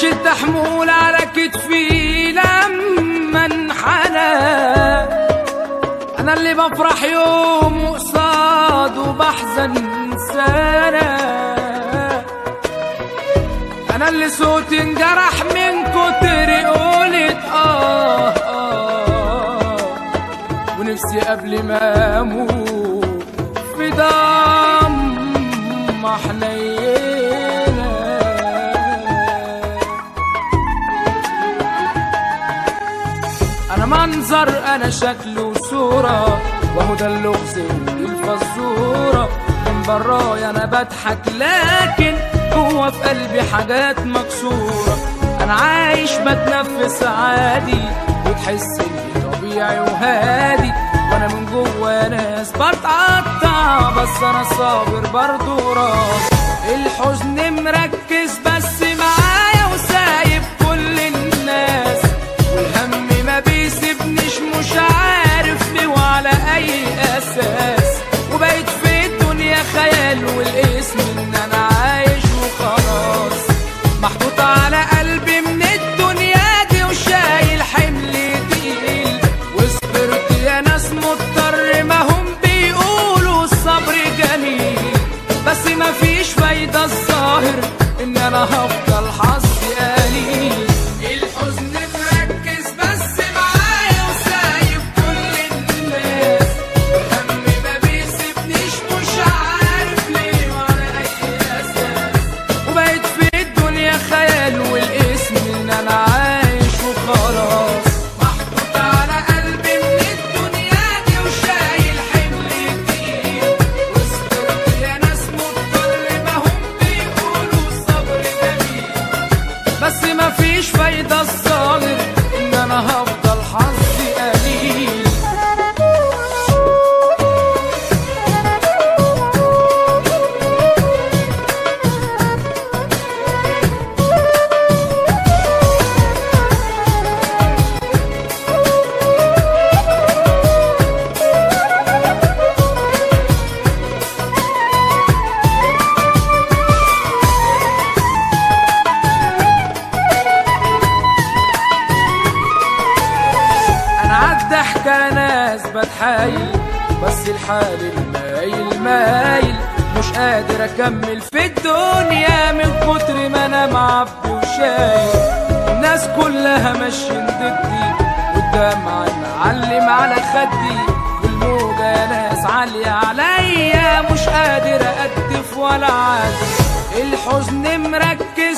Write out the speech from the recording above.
شلت حمول على كتفي لما انحنى انا اللي بفرح يوم وقصاد وبحزن سنة انا اللي صوتي انجرح من كتر قولة آه, آه ونفسي قبل ما اموت في دم حنينه انا منظر انا شكل وصورة وهو ده اللغز ودي الفزورة من برايا انا بضحك لكن جوه في قلبي حاجات مكسورة انا عايش بتنفس عادي وتحس اني طبيعي وهادي وانا من جوه ناس بتقطع بس انا صابر برضو راضي الحزن مركز بس معايا وسايب كل الناس والهم ما بيسيبنيش مش عارف ليه وعلى اي اساس وبقيت في الدنيا خيال والاسم ان انا عايش وخلاص محطوط على قلبي من الدنيا دي وشايل حمل تقيل وصبرت يا ناس مضطر ما هم بيقولوا الصبر جميل بس ما فيش فايدة الظاهر ان انا هفضل حظي قليل الحزن مركز بس معايا وسايب كل الناس الهم ما بيسيبنيش مش عارف ليه وعلى اي اساس وبقيت في الدنيا خيال والاسم ان انا عايش وخلاص محطوط على قلبي من الدنيا دي وشايل حمل تقيل وصبرت يا ناس مضطر ما هم بيقولوا الصبر جميل بس ما فيش فايدة الظاهر ان انا هفضل حظي قليل انا عالضحكة ناس بتحايل بس الحال المايل مايل مش قادر اكمل في الدنيا من كتر ما انا معبي وشايل الناس كلها ماشيين ضدي والدمع معلم على خدي والموجة ناس عالية عليا مش قادر أقدف ولا عادي الحزن مركز